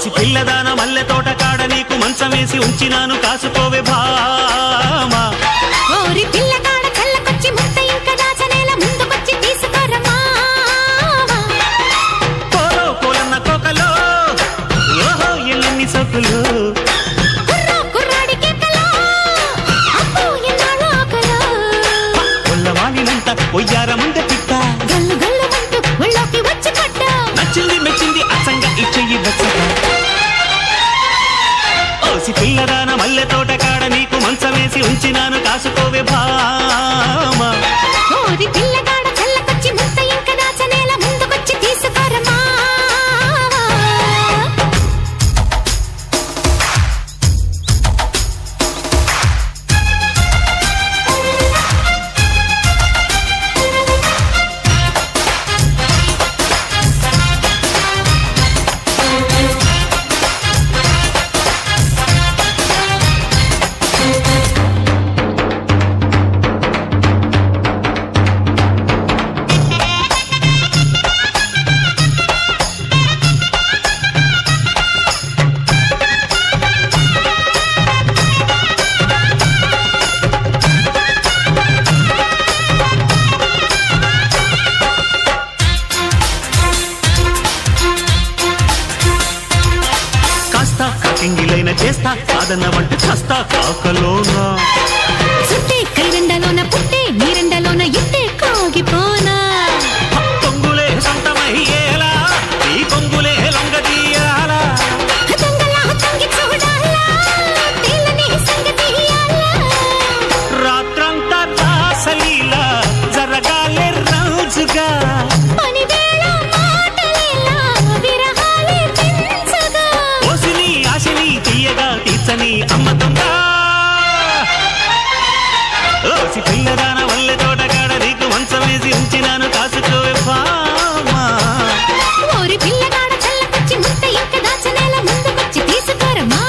OC పిల్లదాన మల్లె తోట కాడ నీకు మంచమేసి ఉంచినాను కాసుకోవే భామా ఓరి పిల్లగాడ కళ్ళకొచ్చి ముద్ద ఇంకా దాచనేల ముందుకొచ్చి తీసుకోరమ్మా కోలో కోలన్న కోకలో ఓహో ఎల్లెన్ని సొక్కులు కుర్రా కుర్రాడి కేకలో అబ్బో ఎన్నాళ్ళు ఆకలో కొల్లవాణినంత ఒయ్యార ముందే పిట్ట గల్లు గల్లు అంటూ ఒళ్ళోకి వచ్చి పడ్డా నచ్చింది మెచ్చింది అసంగా ఇచ్చేయి బచ్చగా ఓసి పిల్లదాన మల్లె తోట కాడ నీకు మంచమేసి ఉంచినాను కాసుకోవే భామా ఓరి పిల్లగాడ కళ్ళకొచ్చి ముద్ద ఇంకా దాచనేల ముందుకొచ్చి తీసుకోరమ్మా కాస్త కాకింగిలైన చేస్తా సాధన వంట కాస్త కాకలోనా చుట్టే కైరెండలోన పుట్టే నీరెండలోన ఇట్టే కాగిపోనా పొంగులే సొంతమయ్యేలా ఈ పొంగులే లొంగదీయాలా హతంగలా హతంగి చూడాలా తేలని సంగతి ఇయ్యాలా రాత్రంతా రాసలీలా జరగాలే రోజుగా పనివేళ మాటలేలా విరహాలే పెంచగా ఓసిని ఆశని తీయగా తీర్చని అమ్మతుందా ఓసి పిల్లదాన వల్లె తోటగాడ నీకు మంచమేసి ఉంచినాను కాసుకోవే బామా ఓరి పిల్లగాడ చల్లకొచ్చి ముద్ద ఇంక దాచనేల ముందుకొచ్చి తీసుకోరమ్మా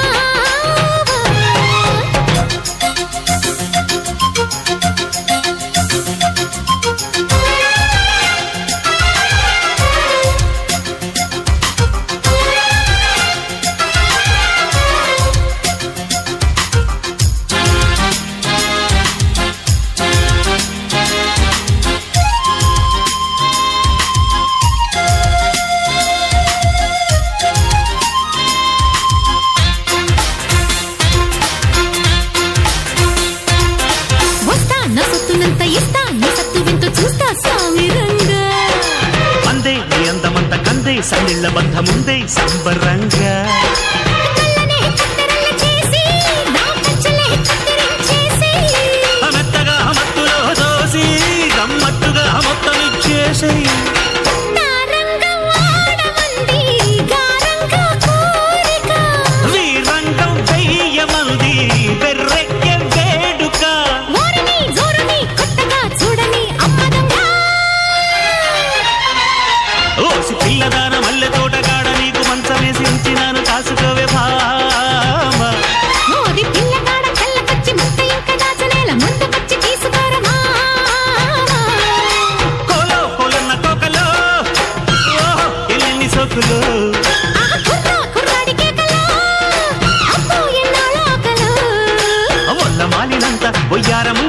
వస్తా నా సొత్తునంత ఇస్తా నీ సత్తు వింటూ చూస్తా స్వామి రంగా అందే నీ అందమంత కందే సన్నిళ్ళ బంధముందే సంబరంగా కళ్ళనే కత్తెరలు చేసి నా పంచలే కత్తిరించేసి మెత్తగా మత్తులో దోసి గమ్మత్తుగా మొత్తం ఇచ్చేసి నా రంగం ఆడమంది గారంగా కోరిక వీరంగం వెయ్యమంది బెర్రెక్కె వేడుక ఓరని జోరని కొత్తగా చూడని అమ్మదంగా ఓసి పిల్లదాన మల్లె తోటగాడ నీకు మంచమేసి ఉంచినాను కాసుకోవే భామ ఓరి పిల్లగాడ కళ్ళకొచ్చి ముద్ద ఇంక దాచనేల ముందుకొచ్చి తీసుకోరమా కోలో కోలన్న కోకలో ఓహో ఎల్లెన్ని సోకులు ఆహా కుర్రా కుర్రాడి కేకలో అబ్బో ఎన్నాళ్ళో ఆకలో వల్ల మాలినంత ఒయ్యారము